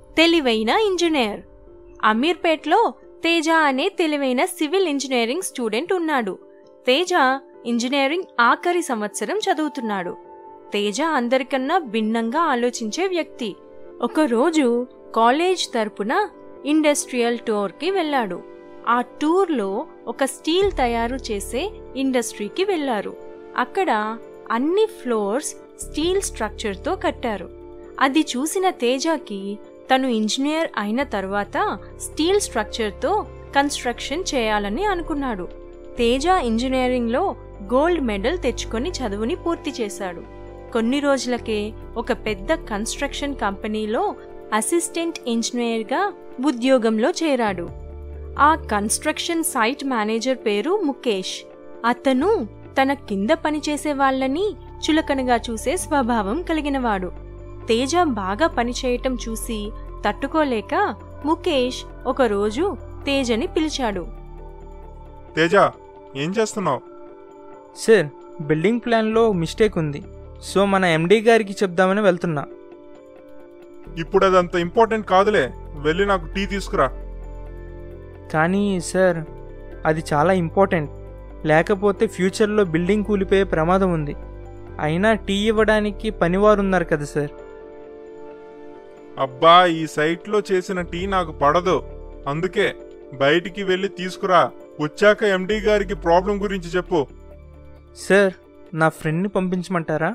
తెలివైన ఇంజనీర్ అమీర్పేట్లో తేజ అనే తెలివైన సివిల్ ఇంజనీరింగ్ స్టూడెంట్ ఉన్నాడు తేజ ఇంజనీరింగ్ ఆఖరి సంవత్సరం చదువుతున్నాడు తేజ అందరికన్నా భిన్నంగా ఆలోచించే వ్యక్తి ఒకరోజు కాలేజ్ తరపున ఇండస్ట్రియల్ టూర్కి వెళ్ళాడు ఆ టూర్లో ఒక స్టీల్ తయారు చేసే ఇండస్ట్రీకి వెళ్ళారు అక్కడ అన్ని ఫ్లోర్స్ స్టీల్ స్ట్రక్చర్తో కట్టారు అది చూసిన తేజకి తను ఇంజనీర్ అయిన తర్వాత స్టీల్ స్ట్రక్చర్తో కన్స్ట్రక్షన్ చేయాలని అనుకున్నాడు తేజ ఇంజనీరింగ్లో గోల్డ్ మెడల్ తెచ్చుకొని చదువుని పూర్తి చేశాడు కొన్ని రోజులకే ఒక పెద్ద కన్స్ట్రక్షన్ కంపెనీలో అసిస్టెంట్ ఇంజనీర్గా ఉద్యోగంలో చేరాడు ఆ కన్స్ట్రక్షన్ సైట్ మేనేజర్ పేరు ముఖేష్ అతను తన కింద పనిచేసే వాళ్ళని చులకనగా చూసే స్వభావం కలిగినవాడు తేజ బాగా పనిచేయటం చూసి తట్టుకోలేక ముఖేష్ ఒకరోజు తేజని పిలిచాడు తేజ ఏం చేస్తున్నావు సార్ బిల్డింగ్ ప్లాన్లో మిస్టేక్ ఉంది సో మన ఎండీ గారికి చెప్దామని వెళ్తున్నా ఇప్పుడు అదంత ఇంపార్టెంట్ కాదులే వెళ్ళి నాకు టీ తీసుకురా కానీ సార్ అది చాలా ఇంపార్టెంట్ లేకపోతే ఫ్యూచర్లో బిల్డింగ్ కూలిపోయే ప్రమాదం ఉంది అయినా టీ ఇవ్వడానికి పనివారు ఉన్నారు కదా సార్ అబ్బా ఈ సైట్లో చేసిన టీ నాకు పడదు అందుకే బయటికి వెళ్ళి తీసుకురా వచ్చాక ఎండి గారికి ప్రాబ్లం గురించి చెప్పు సార్ నా ఫ్రెండ్ని పంపించమంటారా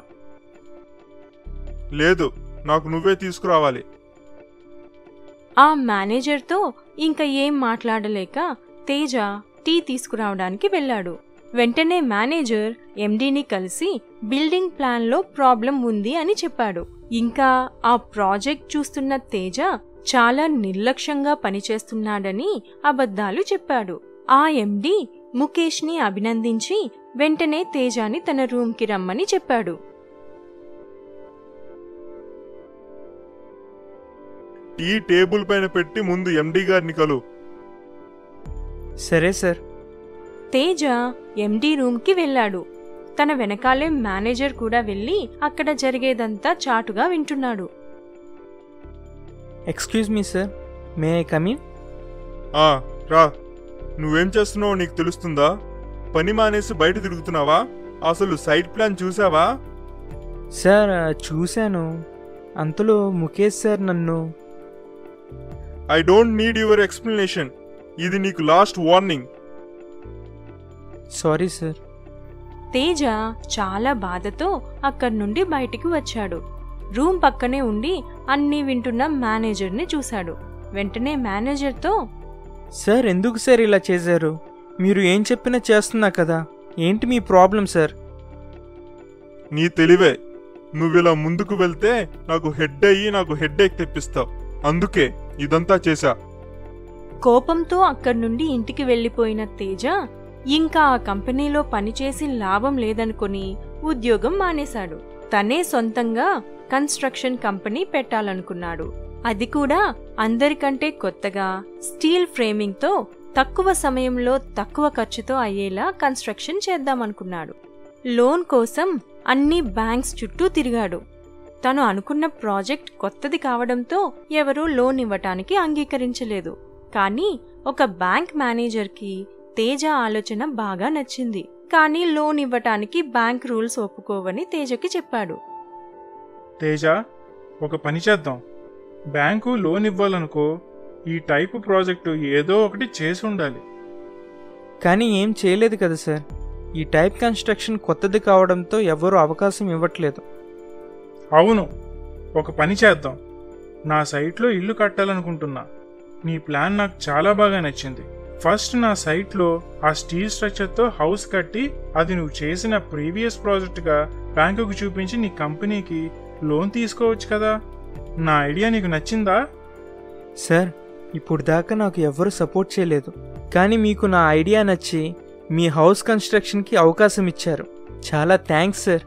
లేదు నాకు నువ్వే తీసుకురావాలి ఆ మేనేజర్తో ఇంకా ఏం మాట్లాడలేక తేజ టీ తీసుకురావడానికి వెళ్ళాడు వెంటనే మేనేజర్ ఎండీని కలిసి బిల్డింగ్ ప్లాన్లో ప్రాబ్లం ఉంది అని చెప్పాడు ఇంకా ఆ ప్రాజెక్ట్ చూస్తున్న తేజ చాలా నిర్లక్ష్యంగా పనిచేస్తున్నాడని అబద్ధాలు చెప్పాడు ఆ ఎండి ముఖేష్ని అభినందించి వెంటనే తేజాని తన రూమ్కి రమ్మని చెప్పాడు టీ టేబుల్ పైన పెట్టి ముందు ఎండి గారిని కలు సరే సార్ తేజ ఎండీ రూమ్కి వెళ్ళాడు తన వెనకాలే మేనేజర్ కూడా వెళ్ళి అక్కడ జరిగేదంతా చాటుగా వింటున్నాడు excuse me sir may I come in ఆ రా నువ్వేం చేస్తున్నావో నీకు తెలుస్తుందా పని మానేసి బయట తిరుగుతున్నావా అసలు సైట్ ప్లాన్ చూసావా సార్ చూశాను అంతలో ముఖేష్ సార్ నన్ను I don't need your explanation ఇది నీకు last warning sorry sir Teja చాలా బాధతో అక్కడి నుండి బయటికి వచ్చాడు రూమ్ పక్కనే ఉండి అన్నీ వింటున్న మేనేజర్ని చూశాడు వెంటనే మేనేజర్తో సార్ ఎందుకు సార్ ఇలా చేశారు మీరు ఏం చెప్పినా చేస్తున్నా కదా ఏంటి మీ ప్రాబ్లం సార్ నీ తెలివే నువ్విలా ముందుకు వెళ్తే నాకు హెడ్ అయ్యి నాకు హెడ్ ఎక్ తెప్పిస్తావు అందుకే ఇదంతా చేశా కోపంతో అక్కడి నుండి ఇంటికి వెళ్ళిపోయిన తేజ ఇంకా ఆ కంపెనీలో పనిచేసి లాభం లేదనుకుని ఉద్యోగం మానేశాడు తనే సొంతంగా కన్స్ట్రక్షన్ కంపెనీ పెట్టాలనుకున్నాడు అది కూడా అందరికంటే కొత్తగా స్టీల్ ఫ్రేమింగ్తో తక్కువ సమయంలో తక్కువ ఖర్చుతో అయ్యేలా కన్స్ట్రక్షన్ చేద్దామనుకున్నాడు లోన్ కోసం అన్ని బ్యాంక్స్ చుట్టూ తిరిగాడు తను అనుకున్న ప్రాజెక్ట్ కొత్తది కావడంతో ఎవరూ లోన్ ఇవ్వటానికి అంగీకరించలేదు కానీ ఒక బ్యాంక్ మేనేజర్కి తేజ ఆలోచన బాగా నచ్చింది కానీ లోన్ ఇవ్వటానికి బ్యాంక్ రూల్స్ ఒప్పుకోవని తేజకి చెప్పాడు తేజ ఒక పని చేద్దాం బ్యాంకు లోన్ ఇవ్వాలనుకో ఈ టైపు ప్రాజెక్టు ఏదో ఒకటి చేసి ఉండాలి కానీ ఏం చేయలేదు కదా సార్ ఈ టైప్ కన్స్ట్రక్షన్ కొత్తది కావడంతో ఎవరూ అవకాశం ఇవ్వట్లేదు అవును ఒక పని చేద్దాం నా సైట్లో ఇల్లు కట్టాలనుకుంటున్నా నీ ప్లాన్ నాకు చాలా బాగా నచ్చింది ఫస్ట్ నా సైట్లో ఆ స్టీల్ స్ట్రక్చర్తో హౌస్ కట్టి అది నువ్వు చేసిన ప్రీవియస్ ప్రాజెక్ట్గా బ్యాంకుకు చూపించి నీ కంపెనీకి లోన్ తీసుకోవచ్చు కదా నా ఐడియా నీకు నచ్చిందా సార్ ఇప్పుడు దాకా నాకు ఎవరు సపోర్ట్ చేయలేదు కానీ మీకు నా ఐడియా నచ్చి మీ హౌస్ కన్స్ట్రక్షన్కి అవకాశం ఇచ్చారు చాలా థ్యాంక్స్ సార్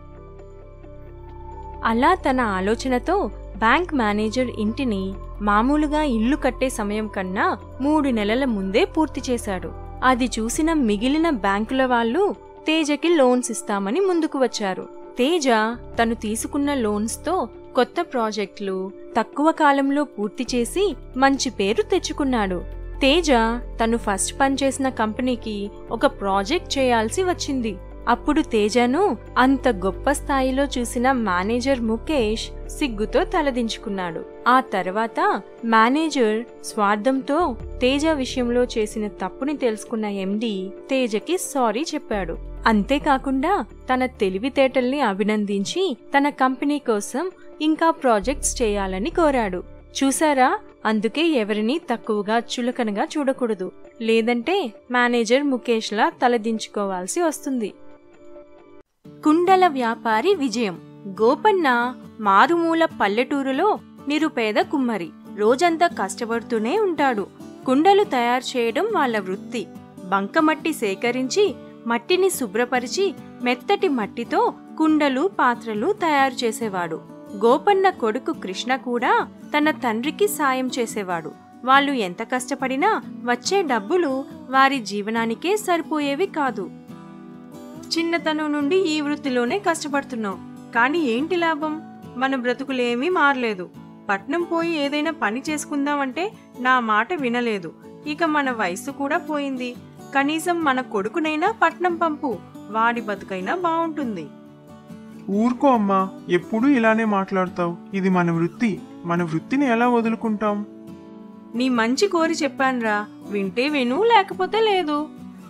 అలా తన ఆలోచనతో బ్యాంక్ మేనేజర్ ఇంటిని మామూలుగా ఇల్లు కట్టే సమయం కన్నా మూడు నెలల ముందే పూర్తి చేశాడు అది చూసిన మిగిలిన బ్యాంకుల వాళ్ళు తేజకి లోన్స్ ఇస్తామని ముందుకు వచ్చారు తేజ తను తీసుకున్న లోన్స్తో కొత్త ప్రాజెక్టులు తక్కువ కాలంలో పూర్తి చేసి మంచి పేరు తెచ్చుకున్నాడు తేజ తను ఫస్ట్ పనిచేసిన కంపెనీకి ఒక ప్రాజెక్ట్ చేయాల్సి వచ్చింది అప్పుడు తేజను అంత గొప్ప స్థాయిలో చూసిన మేనేజర్ ముఖేష్ సిగ్గుతో తలదించుకున్నాడు ఆ తర్వాత మేనేజర్ స్వార్థంతో తేజ విషయంలో చేసిన తప్పుని తెలుసుకున్న ఎండి తేజకి సారీ చెప్పాడు అంతేకాకుండా తన తెలివితేటల్ని అభినందించి తన కంపెనీ కోసం ఇంకా ప్రాజెక్ట్స్ చేయాలని కోరాడు చూసారా అందుకే ఎవరిని తక్కువగా చులకనగా చూడకూడదు లేదంటే మేనేజర్ ముఖేష్లా తలదించుకోవాల్సి వస్తుంది కుండల వ్యాపారి విజయం గోపన్న మారుమూల పల్లెటూరులో నిరుపేద కుమ్మరి రోజంతా కష్టపడుతూనే ఉంటాడు కుండలు తయారు చేయడం వాళ్ళ వృత్తి బంకమట్టి సేకరించి మట్టిని శుభ్రపరిచి మెత్తటి మట్టితో కుండలు పాత్రలు తయారు చేసేవాడు గోపన్న కొడుకు కృష్ణ కూడా తన తండ్రికి సాయం చేసేవాడు వాళ్ళు ఎంత కష్టపడినా వచ్చే డబ్బులు వారి జీవనానికే సరిపోయేవి కాదు చిన్నతనం నుండి ఈ వృత్తిలోనే కష్టపడుతున్నాం కానీ ఏంటి లాభం మన బ్రతుకులేమీ మారలేదు పట్నం పోయి ఏదైనా పని చేసుకుందామంటే నా మాట వినలేదు ఇక మన వయసు కూడా పోయింది కనీసం మన కొడుకునైనా పట్నం పంపు వాడి బతుకైనా బాగుంటుంది ఊరుకో అమ్మా ఎప్పుడూ ఇలానే మాట్లాడతావు ఇది మన వృత్తి మన వృత్తిని ఎలా వదులుకుంటాం నీ మంచి కోరి చెప్పానురా వింటే విను లేకపోతే లేదు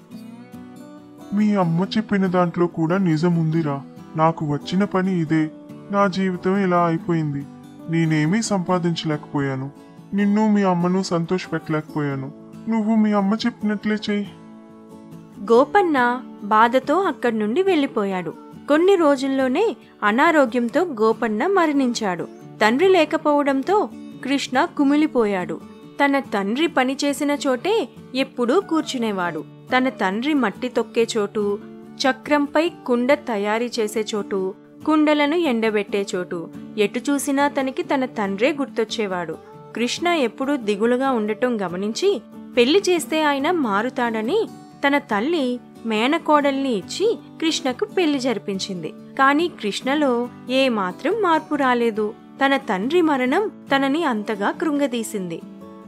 మీ అమ్మ చెప్పిన దాంట్లో కూడా నిజం ఉందిరా నాకు వచ్చిన పని ఇదే నా జీవితం ఇలా అయిపోయింది నేనేమీ సంపాదించలేకపోయాను నిన్ను మీ అమ్మను సంతోషపెట్టలేకపోయాను నువ్వు మీ అమ్మ చెప్పినట్లే చెయ్యి గోపన్న బాధతో అక్కడి నుండి వెళ్ళిపోయాడు కొన్ని రోజుల్లోనే అనారోగ్యంతో గోపన్న మరణించాడు తండ్రి లేకపోవడంతో కృష్ణ కుమిలిపోయాడు తన తండ్రి పని చేసిన చోటే ఎప్పుడూ కూర్చునేవాడు తన తండ్రి మట్టి తొక్కే చోటు చక్రంపై కుండ తయారీ చేసే చోటు కుండలను ఎండబెట్టే చోటు ఎటు చూసినా తనకి తన తండ్రే గుర్తొచ్చేవాడు కృష్ణ ఎప్పుడూ దిగులుగా ఉండటం గమనించి పెళ్లి చేస్తే ఆయన మారుతాడని తన తల్లి మేనకోడల్ని ఇచ్చి కృష్ణకు పెళ్లి జరిపించింది కానీ కృష్ణలో ఏ మాత్రం మార్పు రాలేదు తన తండ్రి మరణం తనని అంతగా కృంగదీసింది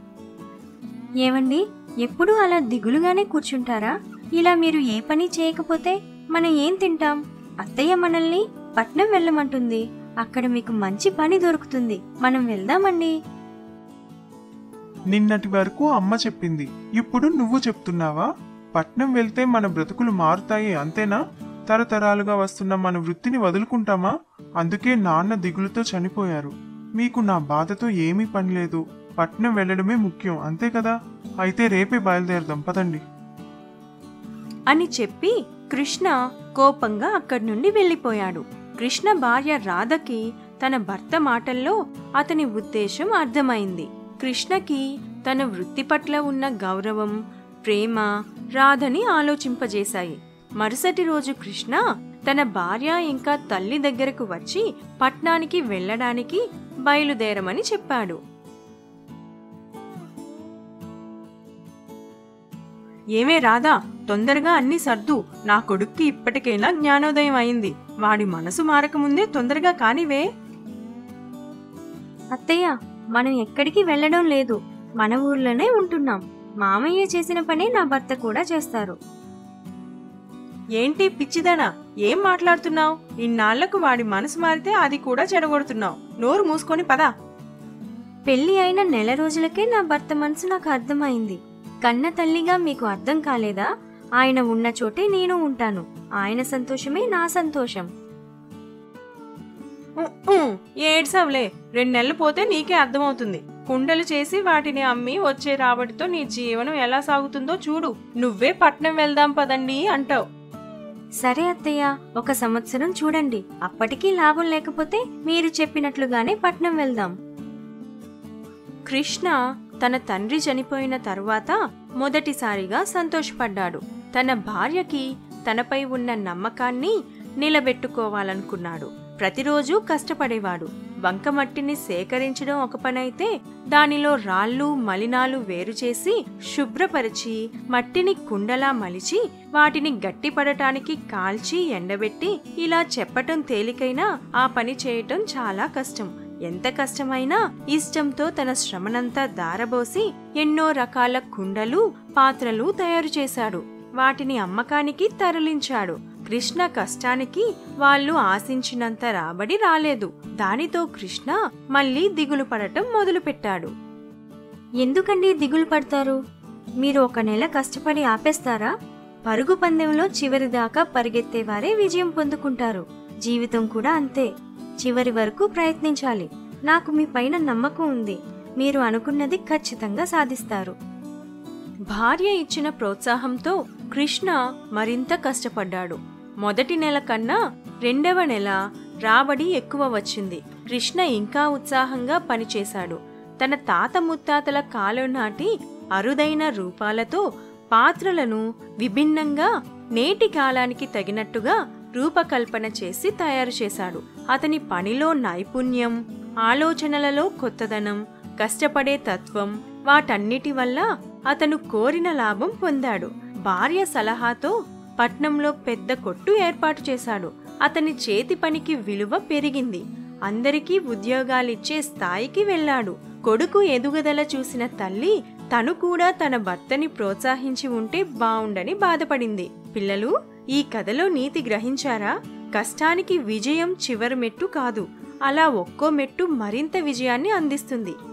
ఏవండి ఎప్పుడూ అలా దిగులుగానే కూర్చుంటారా ఇలా మీరు ఏ పని చేయకపోతే మనం ఏం తింటాం అత్తయ్య మనల్ని పట్నం వెళ్ళమంటుంది అక్కడ మీకు మంచి పని దొరుకుతుంది మనం వెళ్దామండి నిన్నటి వరకు అమ్మ చెప్పింది ఇప్పుడు నువ్వు చెప్తున్నావా పట్నం వెళ్తే మన బ్రతుకులు మారుతాయి అంతేనా తరతరాలుగా వస్తున్న మన వృత్తిని వదులుకుంటామా అందుకే నాన్న దిగులుతో చనిపోయారు మీకు నా బాధతో ఏమీ పని లేదు పట్నం వెళ్ళడమే ముఖ్యం అంతే కదా అయితే రేపే బయలుదేరదాం పదండి అని చెప్పి కృష్ణ కోపంగా అక్కడి నుండి వెళ్ళిపోయాడు కృష్ణ భార్య రాధకి తన భర్త మాటల్లో అతని ఉద్దేశం అర్థమైంది కృష్ణకి తన వృత్తి పట్ల ఉన్న గౌరవం ప్రేమ రాధని ఆలోచింపజేశాయి మరుసటి రోజు కృష్ణ తన భార్య ఇంకా తల్లి దగ్గరకు వచ్చి పట్నానికి వెళ్ళడానికి బయలుదేరమని చెప్పాడు ఏమే రాధా తొందరగా అన్ని సర్దు నా కొడుక్కి ఇప్పటికైనా జ్ఞానోదయం అయింది వాడి మనసు మారకముందే తొందరగా కానివే అత్తయ్య మనం ఎక్కడికి వెళ్ళడం లేదు మన ఊర్లోనే ఉంటున్నాం మామయ్య చేసిన పని నా భర్త కూడా చేస్తారు ఏంటి పిచ్చిదనా ఏం మాట్లాడుతున్నావు ఇన్నాళ్లకు వాడి మనసు మారితే అది కూడా చెడగొడుతున్నావు నోరు మూసుకొని పదా పెళ్లి అయిన నెల రోజులకే నా భర్త మనసు నాకు అర్థమైంది కన్న తల్లిగా మీకు అర్థం కాలేదా ఆయన ఉన్న చోటే నేను ఉంటాను ఆయన సంతోషమే నా సంతోషం ఉ, ఉ, ఏడ్సవులే రెండు నెలలు పోతే నీకే అర్థమవుతుంది కుండలు చేసి వాటిని అమ్మి వచ్చే రాబడితో నీ జీవనం ఎలా సాగుతుందో చూడు నువ్వే పట్నం వెళ్దాం పదండి అంటావు సరే అత్తయ్య ఒక సంవత్సరం చూడండి అప్పటికీ లాభం లేకపోతే మీరు చెప్పినట్లుగానే పట్నం వెళ్దాం కృష్ణ తన తండ్రి చనిపోయిన తరువాత మొదటిసారిగా సంతోషపడ్డాడు తన భార్యకి తనపై ఉన్న నమ్మకాన్ని నిలబెట్టుకోవాలనుకున్నాడు ప్రతిరోజు కష్టపడేవాడు బంకమట్టిని సేకరించడం ఒక పనైతే దానిలో రాళ్ళు మలినాలు వేరు చేసి శుభ్రపరిచి మట్టిని కుండలా మలిచి వాటిని గట్టిపడటానికి కాల్చి ఎండబెట్టి ఇలా చెప్పటం తేలికైనా ఆ పని చేయటం చాలా కష్టం ఎంత కష్టమైనా ఇష్టంతో తన శ్రమనంతా దారబోసి ఎన్నో రకాల కుండలు పాత్రలు తయారు చేశాడు వాటిని అమ్మకానికి తరలించాడు కృష్ణ కష్టానికి వాళ్ళు ఆశించినంత రాబడి రాలేదు దానితో కృష్ణ మళ్ళీ దిగులు పడటం మొదలుపెట్టాడు ఎందుకండి దిగులు పడతారు మీరు ఒక నెల కష్టపడి ఆపేస్తారా పరుగు పందెంలో చివరి దాకా పరిగెత్తేవారే విజయం పొందుకుంటారు జీవితం కూడా అంతే చివరి వరకు ప్రయత్నించాలి నాకు మీ పైన నమ్మకం ఉంది మీరు అనుకున్నది ఖచ్చితంగా సాధిస్తారు భార్య ఇచ్చిన ప్రోత్సాహంతో కృష్ణ మరింత కష్టపడ్డాడు మొదటి నెల కన్నా రెండవ నెల రాబడి ఎక్కువ వచ్చింది కృష్ణ ఇంకా ఉత్సాహంగా పనిచేశాడు తన తాత ముత్తాతల కాలం నాటి అరుదైన రూపాలతో పాత్రలను విభిన్నంగా నేటి కాలానికి తగినట్టుగా రూపకల్పన చేసి తయారు చేశాడు అతని పనిలో నైపుణ్యం ఆలోచనలలో కొత్తదనం కష్టపడే తత్వం వాటన్నిటి వల్ల అతను కోరిన లాభం పొందాడు భార్య సలహాతో పట్నంలో పెద్ద కొట్టు ఏర్పాటు చేశాడు అతని చేతి పనికి విలువ పెరిగింది అందరికీ ఉద్యోగాలిచ్చే స్థాయికి వెళ్ళాడు కొడుకు ఎదుగుదల చూసిన తల్లి తను కూడా తన భర్తని ప్రోత్సహించి ఉంటే బావుండని బాధపడింది పిల్లలు ఈ కథలో నీతి గ్రహించారా కష్టానికి విజయం చివరి మెట్టు కాదు అలా ఒక్కో మెట్టు మరింత విజయాన్ని అందిస్తుంది